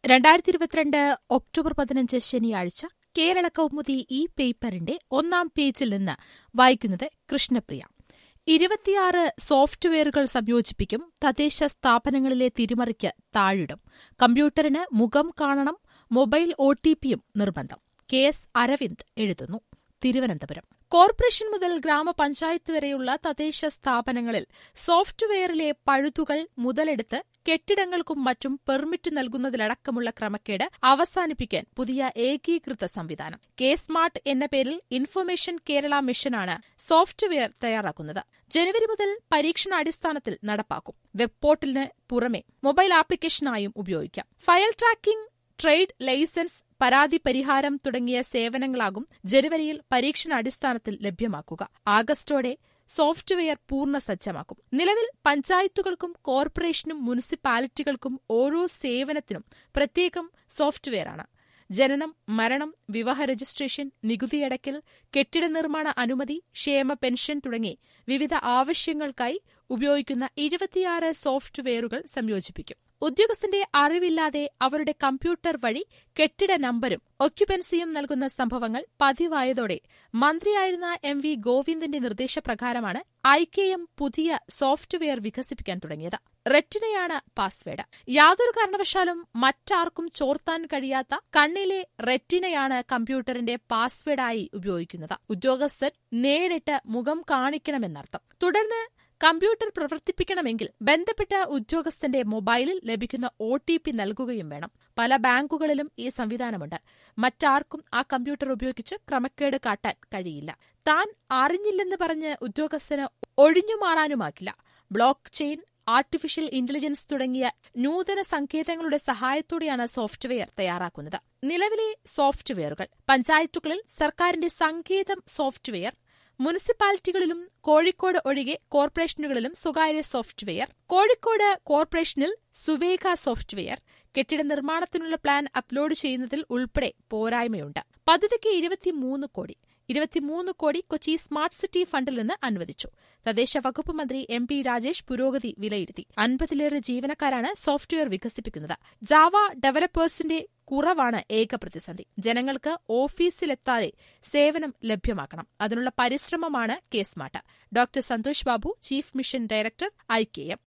രണ്ടായിരത്തി ഇരുപത്തിരണ്ട് ഒക്ടോബർ പതിനഞ്ച് ശനിയാഴ്ച കേരള കൗമുദി ഈ പേപ്പറിന്റെ ഒന്നാം പേജിൽ നിന്ന് വായിക്കുന്നത് കൃഷ്ണപ്രിയ ഇരുപത്തിയാറ് സോഫ്റ്റ്വെയറുകൾ സംയോജിപ്പിക്കും തദ്ദേശ സ്ഥാപനങ്ങളിലെ തിരിമറിക്ക് താഴിടും കമ്പ്യൂട്ടറിന് മുഖം കാണണം മൊബൈൽ ഒ ടി പിയും നിർബന്ധം കെ എസ് അരവിന്ദ് എഴുതുന്നു തിരുവനന്തപുരം കോർപ്പറേഷൻ മുതൽ ഗ്രാമപഞ്ചായത്ത് വരെയുള്ള തദ്ദേശ സ്ഥാപനങ്ങളിൽ സോഫ്റ്റ്വെയറിലെ പഴുതുകൾ മുതലെടുത്ത് കെട്ടിടങ്ങൾക്കും മറ്റും പെർമിറ്റ് നൽകുന്നതിലടക്കമുള്ള ക്രമക്കേട് അവസാനിപ്പിക്കാൻ പുതിയ ഏകീകൃത സംവിധാനം കെ സ്മാർട്ട് എന്ന പേരിൽ ഇൻഫർമേഷൻ കേരള മിഷനാണ് സോഫ്റ്റ്വെയർ തയ്യാറാക്കുന്നത് ജനുവരി മുതൽ പരീക്ഷണാടിസ്ഥാനത്തിൽ നടപ്പാക്കും വെബ് പോർട്ടലിന് പുറമെ മൊബൈൽ ആപ്ലിക്കേഷനായും ഉപയോഗിക്കാം ഫയൽ ട്രാക്കിംഗ് ട്രേഡ് ലൈസൻസ് പരാതി പരിഹാരം തുടങ്ങിയ സേവനങ്ങളാകും ജനുവരിയിൽ പരീക്ഷണാടിസ്ഥാനത്തിൽ ലഭ്യമാക്കുക ആഗസ്റ്റോടെ സോഫ്റ്റ്വെയർ പൂർണ്ണ സജ്ജമാക്കും നിലവിൽ പഞ്ചായത്തുകൾക്കും കോർപ്പറേഷനും മുനിസിപ്പാലിറ്റികൾക്കും ഓരോ സേവനത്തിനും പ്രത്യേകം സോഫ്റ്റ്വെയറാണ് ജനനം മരണം വിവാഹ രജിസ്ട്രേഷൻ നികുതിയടയ്ക്കൽ കെട്ടിട നിർമ്മാണ അനുമതി ക്ഷേമ പെൻഷൻ തുടങ്ങി വിവിധ ആവശ്യങ്ങൾക്കായി ഉപയോഗിക്കുന്ന ഇരുപത്തിയാറ് സോഫ്റ്റ്വെയറുകൾ സംയോജിപ്പിക്കും ഉദ്യോഗസ്ഥന്റെ അറിവില്ലാതെ അവരുടെ കമ്പ്യൂട്ടർ വഴി കെട്ടിട നമ്പരും ഒക്യുപ്പൻസിയും നൽകുന്ന സംഭവങ്ങൾ പതിവായതോടെ മന്ത്രിയായിരുന്ന എം വി ഗോവിന്ദന്റെ നിർദ്ദേശപ്രകാരമാണ് ഐ കെ എം പുതിയ സോഫ്റ്റ്വെയർ വികസിപ്പിക്കാൻ തുടങ്ങിയത് റെറ്റിനയാണ് പാസ്വേഡ് യാതൊരു കാരണവശാലും മറ്റാർക്കും ചോർത്താൻ കഴിയാത്ത കണ്ണിലെ റെറ്റിനയാണ് കമ്പ്യൂട്ടറിന്റെ പാസ്വേഡായി ഉപയോഗിക്കുന്നത് ഉദ്യോഗസ്ഥൻ നേരിട്ട് മുഖം കാണിക്കണമെന്നർത്ഥം തുടർന്ന് കമ്പ്യൂട്ടർ പ്രവർത്തിപ്പിക്കണമെങ്കിൽ ബന്ധപ്പെട്ട ഉദ്യോഗസ്ഥന്റെ മൊബൈലിൽ ലഭിക്കുന്ന ഒ ടി പി നൽകുകയും വേണം പല ബാങ്കുകളിലും ഈ സംവിധാനമുണ്ട് മറ്റാർക്കും ആ കമ്പ്യൂട്ടർ ഉപയോഗിച്ച് ക്രമക്കേട് കാട്ടാൻ കഴിയില്ല താൻ അറിഞ്ഞില്ലെന്ന് പറഞ്ഞ് ഉദ്യോഗസ്ഥന് ഒഴിഞ്ഞുമാറാനുമാകില്ല ബ്ലോക്ക് ചെയിൻ ആർട്ടിഫിഷ്യൽ ഇന്റലിജൻസ് തുടങ്ങിയ നൂതന സങ്കേതങ്ങളുടെ സഹായത്തോടെയാണ് സോഫ്റ്റ്വെയർ തയ്യാറാക്കുന്നത് നിലവിലെ സോഫ്റ്റ്വെയറുകൾ പഞ്ചായത്തുകളിൽ സർക്കാരിന്റെ സങ്കേതം സോഫ്റ്റ്വെയർ മുനിസിപ്പാലിറ്റികളിലും കോഴിക്കോട് ഒഴികെ കോർപ്പറേഷനുകളിലും സ്വകാര്യ സോഫ്റ്റ്വെയർ കോഴിക്കോട് കോർപ്പറേഷനിൽ സുവേഗ സോഫ്റ്റ്വെയർ കെട്ടിട നിർമ്മാണത്തിനുള്ള പ്ലാൻ അപ്ലോഡ് ചെയ്യുന്നതിൽ ഉൾപ്പെടെ പോരായ്മയുണ്ട് പദ്ധതിക്ക് ഇരുപത്തിമൂന്ന് കോടി ഇരുപത്തിമൂന്ന് കോടി കൊച്ചി സ്മാർട്ട് സിറ്റി ഫണ്ടിൽ നിന്ന് അനുവദിച്ചു തദ്ദേശ വകുപ്പ് മന്ത്രി എം പി രാജേഷ് പുരോഗതി വിലയിരുത്തി അൻപതിലേറെ ജീവനക്കാരാണ് സോഫ്റ്റ്വെയർ വികസിപ്പിക്കുന്നത് ജാവ ഡെവലപ്പേഴ്സിന്റെ കുറവാണ് ഏക പ്രതിസന്ധി ജനങ്ങൾക്ക് ഓഫീസിലെത്താതെ സേവനം ലഭ്യമാക്കണം അതിനുള്ള പരിശ്രമമാണ് K smart doctor Santhosh Babu chief mission director I K M